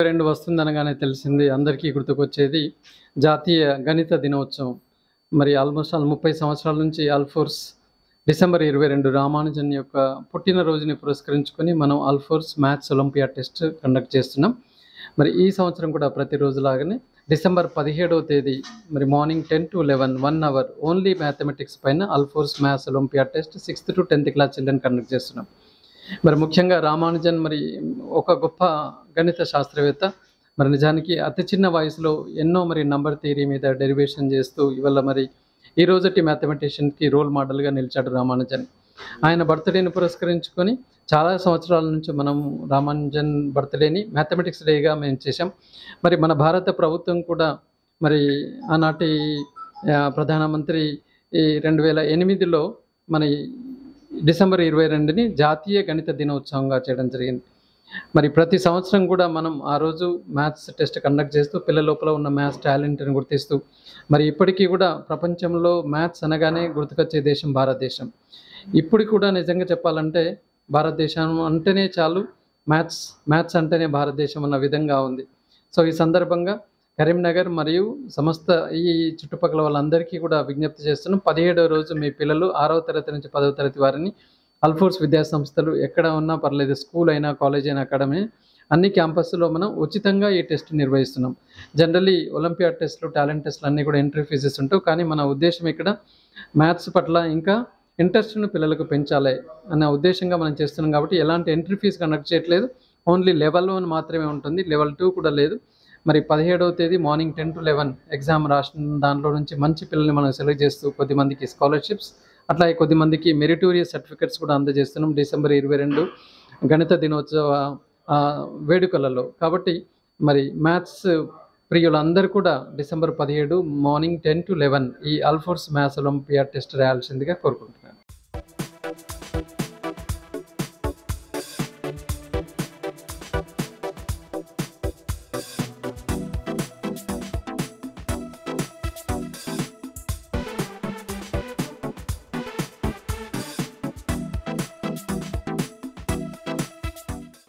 రెండు వస్తుందనగానే తెలిసింది అందరికీ గుర్తుకొచ్చేది జాతీయ గణిత దినోత్సవం మరి ఆల్మోస్ట్ ఆల్ ముప్పై సంవత్సరాల నుంచి అల్ఫోర్స్ డిసెంబర్ ఇరవై రెండు రామానుజన్ యొక్క పుట్టినరోజుని పురస్కరించుకొని మనం Alphores maths olympia test conduct చేస్తున్నాం మరి ఈ సంవత్సరం కూడా ప్రతిరోజులాగానే డిసెంబర్ పదిహేడవ తేదీ మరి morning ten to eleven one hour only mathematics పైన Alphores maths olympia test sixth to tenth class children conduct చేస్తున్నాం మరి ముఖ్యంగా రామానుజన్ మరి ఒక గొప్ప గణిత శాస్త్రవేత్త మరి నిజానికి అతి చిన్న వయసులో ఎన్నో మరి నంబర్ థియరీ మీద డెరివేషన్ చేస్తూ ఇవాళ మరి ఈ రోజుటి మ్యాథమెటిషియన్కి రోల్ మోడల్గా నిలిచాడు రామానుజన్ ఆయన బర్త్డేని పురస్కరించుకొని చాలా సంవత్సరాల నుంచి మనం రామానుజన్ బర్త్డేని మ్యాథమెటిక్స్ డేగా మేము చేసాం మరి మన భారత ప్రభుత్వం కూడా మరి ఆనాటి ఆ, ప్రధానమంత్రి ఈ రెండు వేల ఎనిమిదిలో మన ఈ డిసెంబర్ ఇరవై రెండుని జాతీయ గణిత దినోత్సవంగా చేయడం జరిగింది మరి ప్రతి సంవత్సరం కూడా మనం ఆ రోజు మ్యాథ్స్ టెస్ట్ కండక్ట్ చేస్తూ పిల్లల లోపల ఉన్న మ్యాథ్స్ టాలెంట్ని గుర్తిస్తూ మరి ఇప్పటికీ కూడా ప్రపంచంలో మ్యాథ్స్ అనగానే గుర్తుకొచ్చే దేశం భారతదేశం ఇప్పుడు కూడా నిజంగా చెప్పాలంటే భారతదేశం అంటేనే చాలు మ్యాథ్స్ మ్యాథ్స్ అంటేనే భారతదేశం అన్న విధంగా ఉంది సో ఈ సందర్భంగా కరీంనగర్ మరియు సమస్త ఈ చుట్టుపక్కల వాళ్ళందరికీ కూడా విజ్ఞప్తి చేస్తున్నాం పదిహేడవ రోజు మీ పిల్లలు ఆరవ తరగతి నుంచి పదవ తరగతి వారిని అల్ఫోర్స్ విద్యా సంస్థలు ఎక్కడ ఉన్నా పర్లేదు స్కూల్ అయినా కాలేజ్ అయినా అకాడమీ అన్ని క్యాంపస్లో మనం ఉచితంగా ఈ టెస్ట్ నిర్వహిస్తున్నాం జనరలీ ఒలింపియాడ్ టెస్ట్లు టాలెంట్ టెస్ట్లు అన్నీ కూడా ఎంట్రీ ఫీజెస్ ఉంటావు కానీ మన ఉద్దేశం ఇక్కడ మ్యాథ్స్ పట్ల ఇంకా ఇంట్రెస్ట్ను పిల్లలకు పెంచాలి అనే ఉద్దేశంగా మనం చేస్తున్నాం కాబట్టి ఎలాంటి ఎంట్రీ ఫీజు కండక్ట్ చేయట్లేదు ఓన్లీ లెవెల్ వన్ మాత్రమే ఉంటుంది లెవెల్ టూ కూడా లేదు మరి పదిహేడవ తేదీ morning ten to eleven exam రాసిన దాంట్లో నుంచి మంచి పిల్లల్ని మనం సెలెక్ట్ చేస్తూ కొద్దిమందికి స్కాలర్షిప్స్ అట్లాగే కొద్దిమందికి మెరిటోరియస్ సర్టిఫికెట్స్ కూడా అందజేస్తున్నాం డిసెంబర్ ఇరవై రెండు గణిత దినోత్సవ ఆ, వేడుకలలో కాబట్టి మరి మ్యాథ్స్ ప్రియులందరూ కూడా డిసెంబర్ పదిహేడు మార్నింగ్ టెన్ టు లెవెన్ ఈ అల్ఫోర్స్ మ్యాథ్స్ ఒలింపియా టెస్ట్ రాయాల్సిందిగా కోరుకుంటున్నాను